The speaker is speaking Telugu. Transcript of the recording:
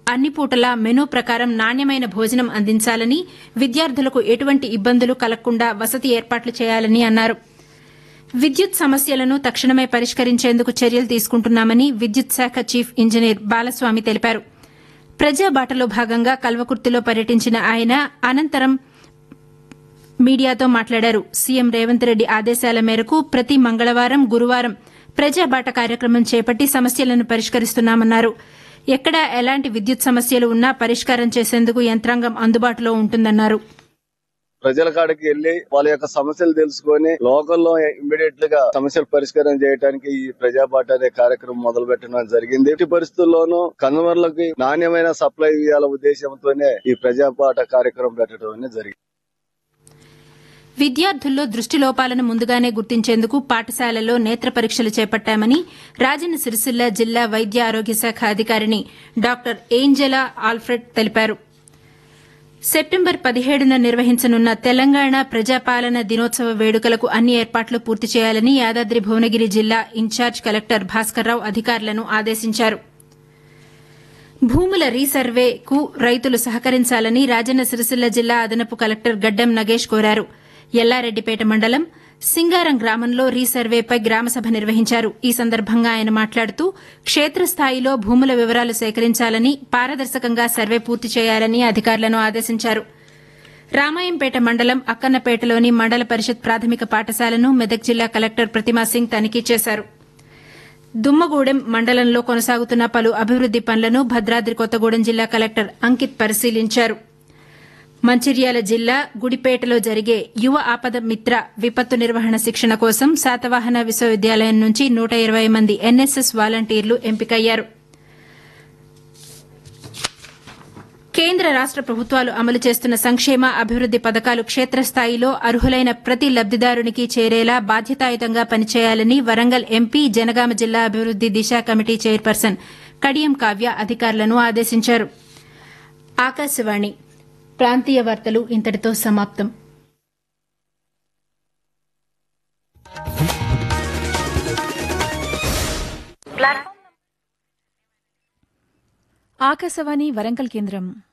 అన్ని పూటలా మెనూ ప్రకారం నాణ్యమైన భోజనం అందించాలని విద్యార్థులకు ఎటువంటి ఇబ్బందులు కలగకుండా వసతి ఏర్పాట్లు చేయాలని అన్నారు విద్యుత్ సమస్యలను తక్షణమే పరిష్కరించేందుకు చర్యలు తీసుకుంటున్నామని విద్యుత్ శాఖ చీఫ్ ఇంజనీర్ బాలస్వామి తెలిపారు ప్రజాబాటలో భాగంగా కల్వకుర్తిలో పర్యటించిన ఆయన అనంతరం మీడియాతో మాట్లాడారు సీఎం రేవంత్ రెడ్డి ఆదేశాల మేరకు ప్రతి మంగళవారం గురువారం ప్రజాబాట కార్యక్రమం చేపట్టి సమస్యలను పరిష్కరిస్తున్నామన్నారు ఎక్కడా ఎలాంటి విద్యుత్ సమస్యలు ఉన్నా పరిష్కారం చేసేందుకు యంత్రాంగం అందుబాటులో ఉంటుందన్నారు ప్రజల కాడికి వెళ్లి వాళ్ళ యొక్క సమస్యలు తెలుసుకొని లోకల్లో ఇమ్మీడియట్ గా సమస్యల పరిష్కారం చేయడానికి ఈ ప్రజాబాట అనే కార్యక్రమం మొదలు పెట్టడం జరిగింది ఎట్టి పరిస్థితుల్లోనూ కన్వర్లకి నాణ్యమైన సప్లై ఇవ్వాల ఉద్దేశంతోనే ఈ ప్రజాబాట కార్యక్రమం పెట్టడం అనేది జరిగింది విద్యార్థుల్లో దృష్టి లోపాలను ముందుగానే గుర్తించేందుకు పాఠశాలల్లో నేత్ర పరీక్షలు చేపట్టామని రాజన్న సిరిసిల్ల జిల్లా వైద్య ఆరోగ్య శాఖ అధికారిని డాక్టర్ ఏంజెలా ఆల్ఫ్రెడ్ తెలిపారు సెప్టెంబర్ పదిహేడున నిర్వహించనున్న తెలంగాణ ప్రజాపాలన దినోత్సవ వేడుకలకు అన్ని ఏర్పాట్లు పూర్తి చేయాలని యాదాద్రి భువనగిరి జిల్లా ఇన్ఛార్జ్ కలెక్టర్ భాస్కర్రావు అధికారులను ఆదేశించారు భూముల రీసర్వేకు రైతులు సహకరించాలని రాజన్న సిరిసిల్ల జిల్లా అదనపు కలెక్టర్ గడ్డం నగేష్ కోరారు ఎల్లారెడ్డిపేట మండలం సింగారం గ్రామంలో రీసర్వేపై గ్రామసభ నిర్వహించారు ఈ సందర్భంగా ఆయన మాట్లాడుతూ క్షేత్రస్థాయిలో భూముల వివరాలు సేకరించాలని పారదర్శకంగా సర్వే పూర్తి చేయాలని అధికారులను ఆదేశించారు రామాయంపేట మండలం అక్కన్నపేటలోని మండల పరిషత్ ప్రాథమిక పాఠశాలను మెదక్ జిల్లా కలెక్టర్ ప్రతిమా సింగ్ తనిఖీ చేశారు దుమ్మగూడెం మండలంలో కొనసాగుతున్న పలు అభివృద్ది పనులను భద్రాద్రి కొత్తగూడెం జిల్లా కలెక్టర్ అంకిత్ పరిశీలించారు మంచిర్యాల జిల్లా గుడిపేటలో జరిగే యువ ఆపద మిత్ర విపత్తు నిర్వహణ శిక్షణ కోసం శాతవాహన విశ్వవిద్యాలయం నుంచి నూట ఇరవై మంది ఎన్ఎస్ఎస్ వాలంటీర్లు ఎంపికయ్యారు కేంద్ర రాష్ట ప్రభుత్వాలు అమలు చేస్తున్న సంక్షేమ అభివృద్ది పథకాలు క్షేత్రస్థాయిలో అర్హులైన ప్రతి లబ్దిదారునికి చేరేలా బాధ్యతాయుతంగా పనిచేయాలని వరంగల్ ఎంపీ జనగామ జిల్లా అభివృద్ది దిశ కమిటీ చైర్పర్సన్ కడియం కావ్య అధికారులను ఆదేశించారు ఆకాశవాణి ప్రాంతీయ వార్తలు ఇంతటితో సమాప్తం ఆకాశవాణి వరంగల్ కేంద్రం